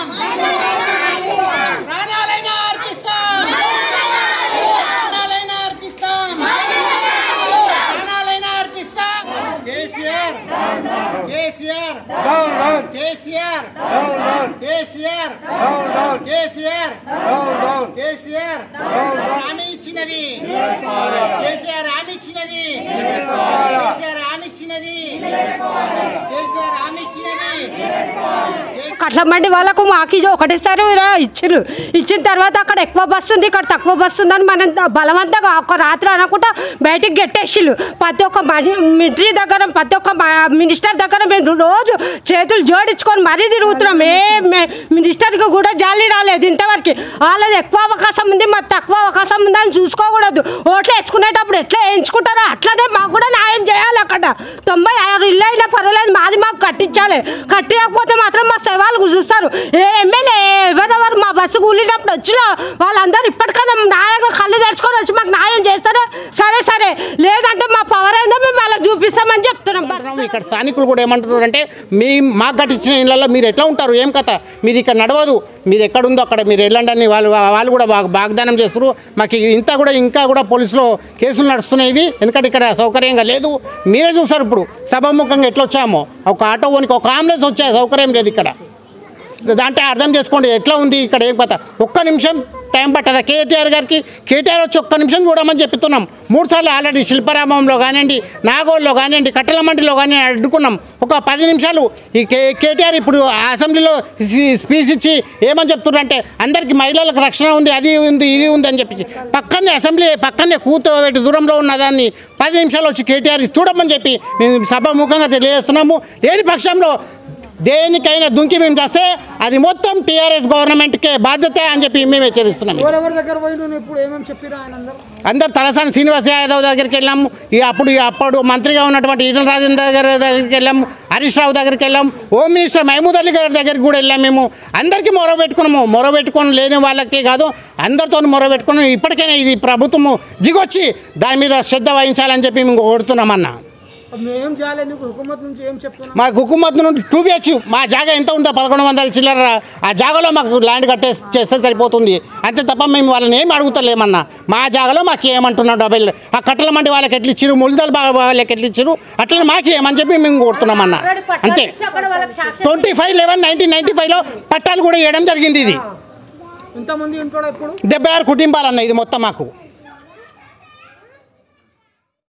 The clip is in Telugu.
ప్రాణాలైనా అర్పిస్తాం ప్రాణాలైనా అర్పిస్తాం ప్రాణాలైనా అర్పిస్తాం కేసీఆర్ కేసీఆర్ కేసీఆర్ కేసీఆర్ కేసీఆర్ కేసీఆర్ హామీ ఇచ్చినది కేసీఆర్ హామీ ఇచ్చినది కేసీఆర్ హామీ ఇచ్చినది కేసీఆర్ హామీ ఇచ్చినది కట్ల మండి వాళ్ళకు మాకు ఇది ఒకటేసారి ఇలా ఇచ్చిండ్రు ఇచ్చిన తర్వాత అక్కడ ఎక్కువ బస్సు ఉంది ఇక్కడ తక్కువ బస్సు ఉందని మనం బలవంతంగా ఒక రాత్రి అనకుండా బయటికి గెట్టేసిళ్ళు ప్రతి ఒక్క మిలిటరీ దగ్గర ప్రతి ఒక్క మ- మినిస్టర్ దగ్గర మేము రోజు చేతులు జోడించుకొని మరీ తిరుగుతున్నాం ఏ మే- మినిస్టర్కి కూడా జాలి రాలేదు ఇంతవరకు వాళ్ళది ఎక్కువ అవకాశం ఉంది మాకు తక్కువ అవకాశం ఉందని చూసుకోకూడదు ఓట్లు వేసుకునేటప్పుడు ఎట్లా వేయించుకుంటారో అట్లనే మాకు కూడా న్యాయం చేయాలి అక్కడ తొంభై ఆరు ఇల్లు అయినా పర్వాలేదు మాది మాకు కట్టించాలి కట్టకపోతే మాత్రం మా శవాలు చూస్తారు ఏ ఎమ్మెల్యే ఎవరెవరు మా బస్సు కూలినప్పుడు వచ్చినా వాళ్ళందరూ ఇప్పటికైనా న్యాయంగా కళ్ళు తెరుచుకొని వచ్చి మాకు న్యాయం చేస్తారా సరే సరే లేదంటే మా పవర్ ఏందో మేము వాళ్ళకి చూపిస్తామని చెప్తున్నాం బస్ అంటున్నాం. ఇక్కడ స్థానికులు కూడా ఏమంటున్నారు అంటే మీ మాకు కట్టించిన ఇళ్ళల్లో మీరు ఎట్లా ఉంటారు ఏం కథ మీది ఇక్కడ నడవదు మీది ఎక్కడ ఉందో అక్కడ మీరు వెళ్ళండి అని వాళ్ళు వాళ్ళు కూడా బాగా వాగ్దానం చేస్తారు మాకు ఇంత కూడా ఇంకా కూడా పోలీసులో కేసులు నడుస్తున్నాయి ఎందుకంటే ఇక్కడ సౌకర్యంగా లేదు మీరే చూసారు ఇప్పుడు సభాముఖంగా ఎట్లా వచ్చామో ఒక ఆటో ఓనికి ఒక అంబులెన్స్ వచ్చే సౌకర్యం లేదు ఇక్కడ దాంట్లో అర్థం చేసుకోండి ఎట్లా ఉంది ఇక్కడ ఏం కథ ఒక్క నిమిషం టైం పట్టదా కేటీఆర్ గారికి కేటీఆర్ వచ్చి ఒక్క నిమిషం చూడమని చెప్తున్నాం మూడు సార్లు ఆల్రెడీ శిల్పారామంలో కానివ్వండి నాగోల్లో కానివ్వండి కట్టెల మండిలో కానీ అడ్డుకున్నాం ఒక పది నిమిషాలు ఈ కే కేటీఆర్ ఇప్పుడు ఆ అసెంబ్లీలో స్పీ- స్పీచ్ ఇచ్చి ఏమని చెప్తున్నారంటే అందరికీ మహిళలకు రక్షణ ఉంది అది ఉంది ఇది ఉంది అని చెప్పి పక్కనే అసెంబ్లీ పక్కనే కూర్చోబెట్టి దూరంలో ఉన్న దాన్ని పది నిమిషాలు వచ్చి కేటీఆర్ చూడమని చెప్పి మేము సభాముఖంగా తెలియజేస్తున్నాము లేని పక్షంలో దేనికైనా దుంకి మేము చేస్తే అది మొత్తం టీఆర్ఎస్ గవర్నమెంట్కే బాధ్యత అని చెప్పి మేము హెచ్చరిస్తున్నాం ఎవరెవరి దగ్గర పోయి నువ్వు ఇప్పుడు ఏమేమి చెప్పిరా ఆయన అందరూ అందరు తలసాని శ్రీనివాస్ యాదవ్ దగ్గరికి వెళ్ళాము ఈ అప్పుడు ఈ అప్పుడు మంత్రిగా ఉన్నటువంటి ఈటల రాజేంద్ర దగ్గర దగ్గరికి వెళ్ళాము హరీష్ రావు దగ్గరికి వెళ్ళాం హోమ్ మినిస్టర్ మహమూద్ అలీ గారి దగ్గరికి కూడా వెళ్ళాం మేము అందరికీ మొర పెట్టుకున్నాము మొర పెట్టుకొని లేని వాళ్ళకి కాదు అందరితో మొర పెట్టుకున్నాం ఇప్పటికైనా ఇది ప్రభుత్వము దిగొచ్చి దాని మీద శ్రద్ధ వహించాలని చెప్పి మేము కోరుతున్నామన్నా మేం చేయాలి నీకు హుకుమత్ నుంచి ఏం చెప్తున్నాం మా హుకుమత్ నుండి టూ బిహెచ్ మా జాగా ఎంత ఉందో పదకొండు వందల చిల్లర ఆ జాగాలో మాకు ల్యాండ్ కట్టే చేస్తే సరిపోతుంది అంతే తప్ప మేము వాళ్ళని ఏం అడుగుతలేమన్నా మా జాగాలో మాకు ఏమంటున్నాం డబ్బులు ఆ కట్టల మండి వాళ్ళకి ఎట్లా ఇచ్చారు ముళ్ళదల బాగా వాళ్ళకి ఎట్లా ఇచ్చారు అట్లా మాకు ఏమని చెప్పి మేము కోరుతున్నామన్నా అంతే twenty five eleven nineteen ninety ఫైవ్లో పట్టాలు కూడా ఇవ్వడం జరిగింది ఇది ఇంతమంది ఉంటాడు ఇప్పుడు డెబ్బై ఆరు కుటుంబాలు అన్న ఇది మొత్తం మాకు